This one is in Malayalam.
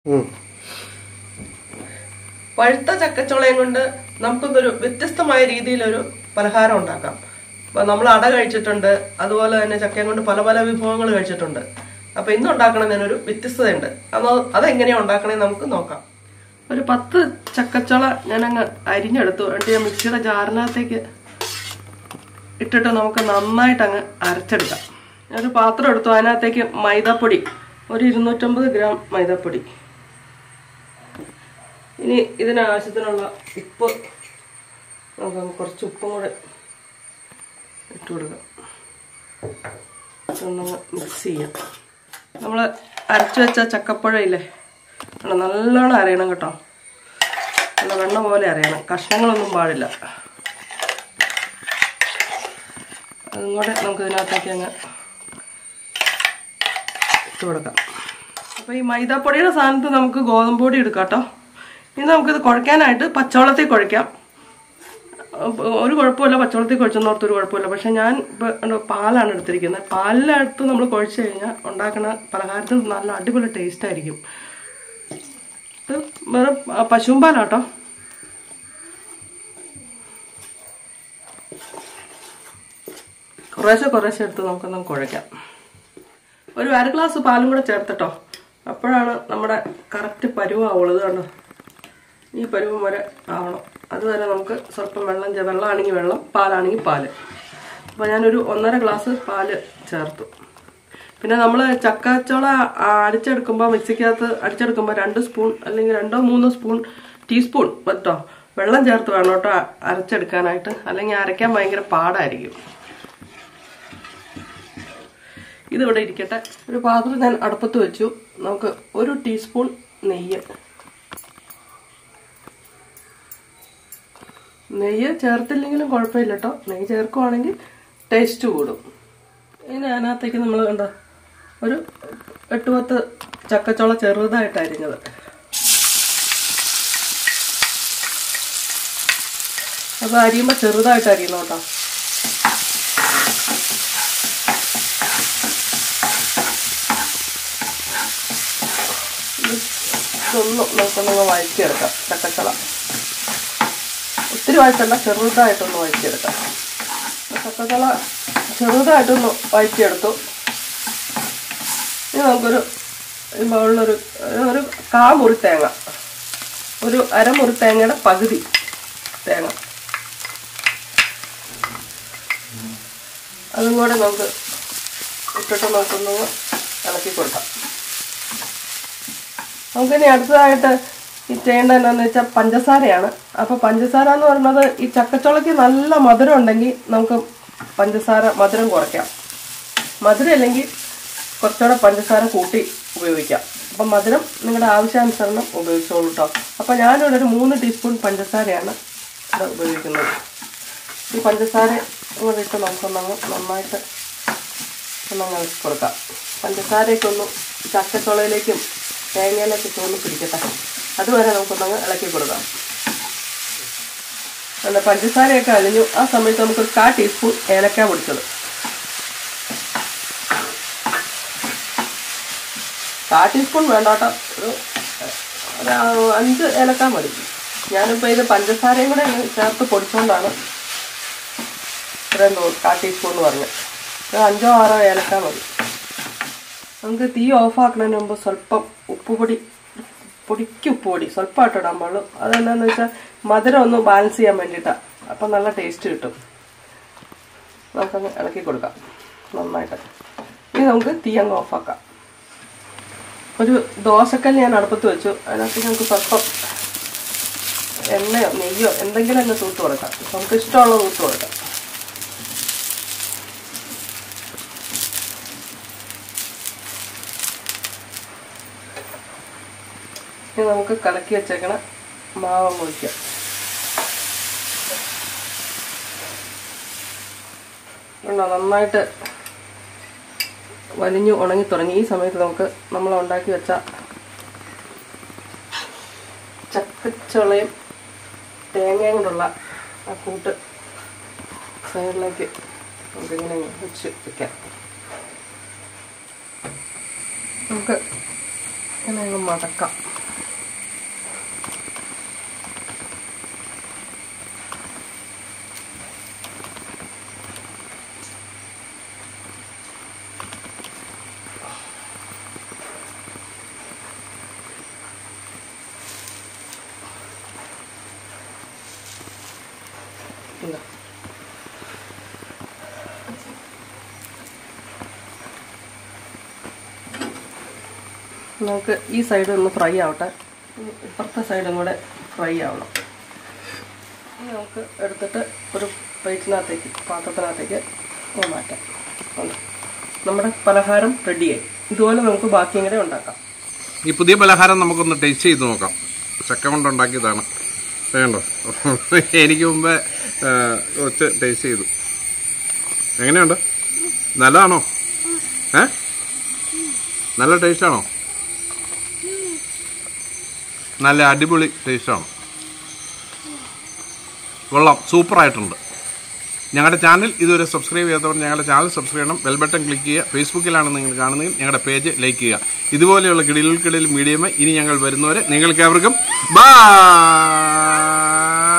ഉം. പഴുത്ത ചക്കച്ചുളയും കൊണ്ട് നമുക്കിതൊരു വ്യത്യസ്തമായ രീതിയിലൊരു പലഹാരം ഉണ്ടാക്കാം അപ്പൊ നമ്മൾ അട കഴിച്ചിട്ടുണ്ട് അതുപോലെ തന്നെ ചക്കയും കൊണ്ട് പല പല വിഭവങ്ങൾ കഴിച്ചിട്ടുണ്ട് അപ്പൊ ഇന്ന് ഉണ്ടാക്കണതിനൊരു വ്യത്യസ്തതയുണ്ട് അത് അതെങ്ങനെയാ ഉണ്ടാക്കണേ നമുക്ക് നോക്കാം ഒരു പത്ത് ചക്കച്ചുള ഞാനങ്ങ് അരിഞ്ഞെടുത്തു എന്നിട്ട് ഞാൻ മിക്സിയുടെ ജാറിനകത്തേക്ക് ഇട്ടിട്ട് നമുക്ക് നന്നായിട്ട് അങ്ങ് അരച്ചെടുക്കാം ഒരു പാത്രം എടുത്തു അതിനകത്തേക്ക് മൈദാപ്പൊടി ഒരു ഇരുന്നൂറ്റമ്പത് ഗ്രാം മൈദാപ്പൊടി ഇനി ഇതിന് ആവശ്യത്തിനുള്ള ഉപ്പ് നമുക്ക് കുറച്ച് ഉപ്പും കൂടെ ഇട്ട് കൊടുക്കാം ഇതൊന്നങ്ങ് മിക്സ് ചെയ്യാം നമ്മൾ അരച്ചു വെച്ച ചക്കപ്പഴം ഇല്ലേ അത് നല്ലോണം അരയണം കേട്ടോ നല്ല വെണ്ണ പോലെ അരയണം കഷ്ണങ്ങളൊന്നും പാടില്ല അതും കൂടെ നമുക്ക് ഇതിനകത്തേക്ക് അങ്ങ് ഇട്ട് കൊടുക്കാം അപ്പോൾ ഈ മൈദാപ്പൊടിയുടെ സ്ഥാനത്ത് നമുക്ക് ഗോതമ്പ് പൊടി എടുക്കാം കേട്ടോ ഇനി നമുക്കിത് കുഴയ്ക്കാനായിട്ട് പച്ചവെള്ളത്തിൽ കുഴയ്ക്കാം അപ്പൊ ഒരു കുഴപ്പമില്ല പച്ചവെള്ളത്തിൽ കുഴച്ചെന്നോർത്ത് ഒരു കുഴപ്പമില്ല പക്ഷെ ഞാൻ ഇപ്പോൾ പാലാണ് എടുത്തിരിക്കുന്നത് പാലിനകത്ത് നമ്മൾ കുഴച്ച് കഴിഞ്ഞാൽ ഉണ്ടാക്കുന്ന പലഹാരത്തിന് നല്ല അടിപൊളി ടേസ്റ്റ് ആയിരിക്കും ഇത് വെറും ആ, പശുവും പാലാട്ടോ കുറേശ്ശെ കുറേശ്ശെ എടുത്ത് നമുക്കൊന്ന് കുഴയ്ക്കാം ഒരു അര ഗ്ലാസ് പാലും കൂടെ ചേർത്തിട്ടോ അപ്പോഴാണ് നമ്മുടെ കറക്റ്റ് പരുവാവുള്ളത് കണ്ടോ ഈ പരുവം വരെ ആവണം അതുവരെ നമുക്ക് സ്വല്പം വെള്ളം ചേ- വെള്ളമാണെങ്കിൽ വെള്ളം പാലാണെങ്കിൽ പാല് അപ്പോൾ ഞാനൊരു ഒന്നര ഗ്ലാസ് പാല് ചേർത്തു പിന്നെ നമ്മൾ ചക്കച്ചോള അടിച്ചെടുക്കുമ്പോൾ മിക്സിക്കകത്ത് അടിച്ചെടുക്കുമ്പോൾ രണ്ട് സ്പൂൺ അല്ലെങ്കിൽ രണ്ടോ മൂന്നോ സ്പൂൺ ടീസ്പൂൺ കേട്ടോ വെള്ളം ചേർത്ത് വേണം കേട്ടോ അരച്ചെടുക്കാനായിട്ട് അല്ലെങ്കിൽ അരയ്ക്കാൻ ഭയങ്കര പാടായിരിക്കും ഇതിവിടെ ഇരിക്കട്ടെ ഒരു പാത്രം ഞാൻ അടുപ്പത്ത് വെച്ചു നമുക്ക് ഒരു ടീസ്പൂൺ നെയ്യ് നെയ്യ് ചേർത്തില്ലെങ്കിലും കുഴപ്പമില്ല കേട്ടോ നെയ്യ് ചേർക്കുവാണെങ്കിൽ ടേസ്റ്റ് കൂടും ഇനി അതിനകത്തേക്ക് നമ്മൾ കണ്ടോ ഒരു എട്ട് പത്ത് ചക്കച്ചോള ചെറുതായിട്ട് അരിഞ്ഞത് അത് അരിയുമ്പോൾ ചെറുതായിട്ട് അരിയണം കേട്ടോ ഇതൊന്നും നമുക്കൊന്നങ്ങ് വഴറ്റിയെടുക്കാം ചക്കച്ചള ഒത്തിരി വഴറ്റല്ല ചെറുതായിട്ടൊന്ന് വഴറ്റിയെടുക്കാം ചക്കച്ചള ചെറുതായിട്ടൊന്ന് വഴറ്റിയെടുത്തു ഇനി നമുക്കൊരു ഈ ബൗളിലൊരു ഒരു കാ മുറി തേങ്ങ ഒരു അരമുറി തേങ്ങയുടെ പകുതി തേങ്ങ അതും കൂടെ നമുക്ക് ഇട്ടിട്ട് നമുക്കൊന്ന് ഇളക്കി കൊടുക്കാം നമുക്കിനി അടുത്തതായിട്ട് ഈ ചെയ്യേണ്ടത് എന്താണെന്ന് വെച്ചാൽ പഞ്ചസാരയാണ് അപ്പോൾ പഞ്ചസാര എന്ന് പറയുന്നത് ഈ ചക്കച്ചുളയ്ക്ക് നല്ല മധുരം ഉണ്ടെങ്കിൽ നമുക്ക് പഞ്ചസാര മധുരം കുറയ്ക്കാം മധുരം ഇല്ലെങ്കിൽ കുറച്ചുകൂടെ പഞ്ചസാര കൂട്ടി ഉപയോഗിക്കാം അപ്പം മധുരം നിങ്ങളുടെ ആവശ്യാനുസരണം ഉപയോഗിച്ചോളൂ കേട്ടോ അപ്പോൾ ഞാനിവിടെ ഒരു മൂന്ന് ടീസ്പൂൺ പഞ്ചസാരയാണ് ഇവിടെ ഉപയോഗിക്കുന്നത് ഈ പഞ്ചസാര ഇങ്ങോട്ട് ഇട്ട് നമുക്കൊന്നങ്ങ് നന്നായിട്ട് ഒന്നങ്ങ് ഇളക്കി കൊടുക്കാം പഞ്ചസാരയൊക്കെ ഒന്ന് ചക്കച്ചുളയിലേക്കും തേങ്ങയിലേക്കൊക്കെ ഒന്ന് പിടിക്കട്ടെ അതുവരെ നമുക്കൊന്നങ്ങ് ഇളക്കി കൊടുക്കാം നല്ല പഞ്ചസാരയൊക്കെ അലിഞ്ഞു ആ സമയത്ത് നമുക്കൊരു കാ ടീസ്പൂൺ ഏലക്ക പൊടിച്ചത് കാ ടീസ്പൂൺ വേണ്ട കേട്ടോ ഒരു ഒരു അഞ്ച് ഏലക്ക മതി ഞാനിപ്പോൾ ഇത് പഞ്ചസാരയും കൂടെ ഇങ്ങ് ചേർത്ത് പൊടിച്ചുകൊണ്ടാണ് ഇത്രയും തോ- കാ ടീസ്പൂൺ എന്ന് പറഞ്ഞത് ഒരു അഞ്ചോ ആറോ ഏലക്ക മതി നമുക്ക് തീ ഓഫാക്കുന്നതിന് മുമ്പ് സ്വല്പം ഉപ്പുപൊടി പൊടിക്ക് ഉപ്പുപൊടി സ്വല്പമായിട്ട് ഇടാൻ പാടുള്ളൂ അതെന്താണെന്ന് വെച്ചാൽ മധുരം ഒന്ന് ബാലൻസ് ചെയ്യാൻ വേണ്ടിയിട്ടാണ് അപ്പം നല്ല ടേസ്റ്റ് കിട്ടും നമുക്കങ്ങ് ഇളക്കി കൊടുക്കാം നന്നായിട്ട് ഇനി നമുക്ക് തീ അങ്ങ് ഓഫാക്കാം ഒരു ദോശക്കല്ല് ഞാൻ അടുപ്പത്ത് വെച്ചു അതിനകത്ത് നമുക്ക് സ്വല്പം എണ്ണയോ നെയ്യോ എന്തെങ്കിലും അങ്ങ് തൂത്ത് കൊടുക്കാം നമുക്ക് ഇഷ്ടമുള്ള തൂത്ത് കൊടുക്കാം ഇനി നമുക്ക് കലക്കി വെച്ചേക്കണ മാവ് അങ്ങ് ഒഴിക്കാം കണ്ടോ നന്നായിട്ട് വലിഞ്ഞു ഉണങ്ങി തുടങ്ങി ഈ സമയത്ത് നമുക്ക് നമ്മൾ ഉണ്ടാക്കി വെച്ച ചക്കച്ചുളയും തേങ്ങയും കൊണ്ടുള്ള ആ കൂട്ട് സൈഡിലേക്ക് നമുക്കിങ്ങനെ വെച്ച് വെക്കാം നമുക്ക് ഇങ്ങനെ അങ്ങ് മടക്കാം ഇതാ. നമുക്ക് ഈ സൈഡ് ഒന്ന് ഫ്രൈ ആവട്ടെ ഇനി ഇപ്പുറത്തെ സൈഡും കൂടെ ഫ്രൈ ആവണം ഇനി നമുക്ക് എടുത്തിട്ട് ഒരു പ്ലേറ്റിനകത്തേക്ക് പാത്രത്തിനകത്തേക്ക് ഒന്ന് മാറ്റാം ഉണ്ട്. നമ്മുടെ പലഹാരം റെഡിയായി ഇതുപോലെ നമുക്ക് ബാക്കിയും കൂടെ ഉണ്ടാക്കാം ഈ പുതിയ പലഹാരം നമുക്കൊന്ന് ടേസ്റ്റ് ചെയ്ത് നോക്കാം ചക്ക കൊണ്ട് ഉണ്ടാക്കിയതാണ് വേണ്ടോ എനിക്ക് മുമ്പേ ആ, കുറച്ച് ടേസ്റ്റ് ചെയ്തു എങ്ങനെയുണ്ട് നല്ലതാണോ ഏ നല്ല ടേസ്റ്റാണോ നല്ല അടിപൊളി ടേസ്റ്റാണ് കൊള്ളാം സൂപ്പറായിട്ടുണ്ട് ഞങ്ങളുടെ ചാനൽ ഇതുവരെ സബ്സ്ക്രൈബ് ചെയ്യാത്തവർ ഞങ്ങളുടെ ചാനൽ സബ്സ്ക്രൈബ് ചെയ്യണം ബെൽ ബട്ടൺ ക്ലിക്ക് ചെയ്യുക ഫേസ്ബുക്കിലാണ് നിങ്ങൾ കാണുന്നതെങ്കിൽ ഞങ്ങളുടെ പേജ് ലൈക്ക് ചെയ്യുക ഇതുപോലെയുള്ള കിടിലുൾക്കിടയിൽ മീഡിയമായി ഇനി ഞങ്ങൾ വരുന്നവരെ നിങ്ങൾക്ക് ഏവർക്കും ബൈ